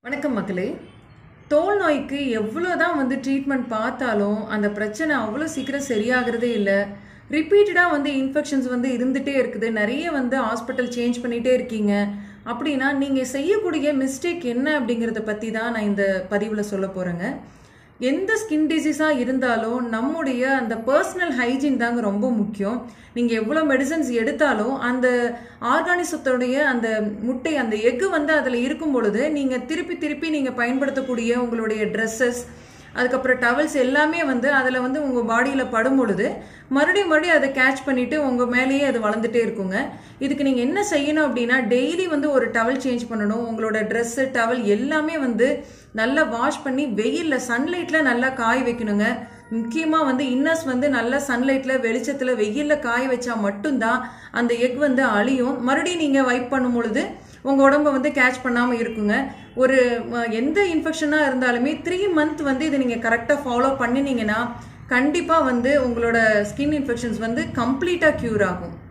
வணக்கம் மக்களே தோல் நோய்க்கு எவ்வளோ தான் வந்து ட்ரீட்மெண்ட் பார்த்தாலும் அந்த பிரச்சனை அவ்வளோ சீக்கிரம் சரியாகிறதே இல்லை ரிப்பீட்டடாக வந்து இன்ஃபெக்ஷன்ஸ் வந்து இருந்துகிட்டே இருக்குது நிறைய வந்து ஹாஸ்பிட்டல் சேஞ்ச் பண்ணிகிட்டே இருக்கீங்க அப்படின்னா நீங்கள் செய்யக்கூடிய மிஸ்டேக் என்ன அப்படிங்கிறத பற்றி தான் நான் இந்த பதிவில் சொல்ல போகிறேங்க எந்த ஸ்கின் டிசீஸாக இருந்தாலும் நம்முடைய அந்த பர்சனல் ஹைஜீன் தாங்க ரொம்ப முக்கியம் நீங்கள் எவ்வளோ மெடிசன்ஸ் எடுத்தாலும் அந்த ஆர்கானிசத்தோடைய அந்த முட்டை அந்த எக்கு வந்து அதில் இருக்கும் பொழுது நீங்கள் திருப்பி திருப்பி நீங்கள் பயன்படுத்தக்கூடிய உங்களுடைய ட்ரெஸ்ஸஸ் அதுக்கப்புறம் டவல்ஸ் எல்லாமே வந்து அதில் வந்து உங்கள் பாடியில் படும் பொழுது மறுபடியும் மறுபடியும் அதை கேட்ச் பண்ணிவிட்டு உங்கள் மேலேயே அது வளர்ந்துட்டே இருக்குங்க இதுக்கு நீங்கள் என்ன செய்யணும் அப்படின்னா டெய்லி வந்து ஒரு டவல் சேஞ்ச் பண்ணணும் உங்களோட ட்ரெஸ்ஸு டவல் எல்லாமே வந்து நல்லா வாஷ் பண்ணி வெயிலில் சன்லைட்டில் நல்லா காய வைக்கணுங்க முக்கியமாக வந்து இன்னர்ஸ் வந்து நல்லா சன்லைட்டில் வெளிச்சத்தில் வெயிலில் காய வச்சா மட்டும்தான் அந்த எக் வந்து அழியும் மறுபடியும் நீங்கள் வைப் பண்ணும் பொழுது உங்கள் உடம்ப வந்து கேட்ச் பண்ணாமல் இருக்குங்க ஒரு அஹ், எந்த இன்ஃபெக்ஷனாக இருந்தாலுமே த்ரீ மந்த் வந்து இதை நீங்கள் கரெக்டாக ஃபாலோ பண்ணினீங்கன்னா கண்டிப்பாக வந்து உங்களோட ஸ்கின் இன்ஃபெக்ஷன்ஸ் வந்து கம்ப்ளீட்டாக க்யூர் ஆகும்